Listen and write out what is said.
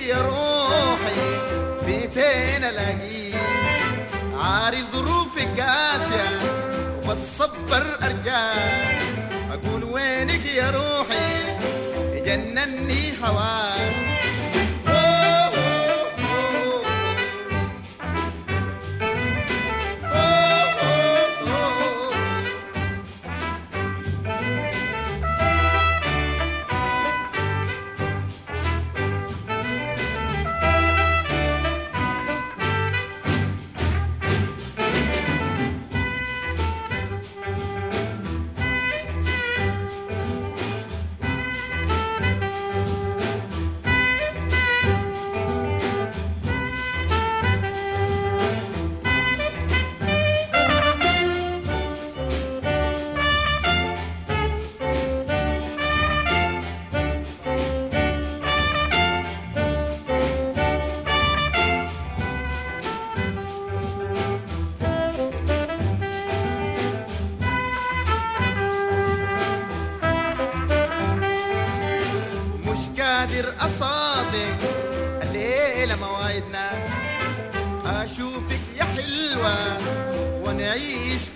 يا روحي بيتين الاقيك عارف ظروفك قاسية وبصبر ارجاك اقول وينك يا روحي يجنني هواك أوه، أوه، أوه، أوه، أوه. مش قادر أصادق الليلة مواعيدنا أشوفك يا حلوة ونعيش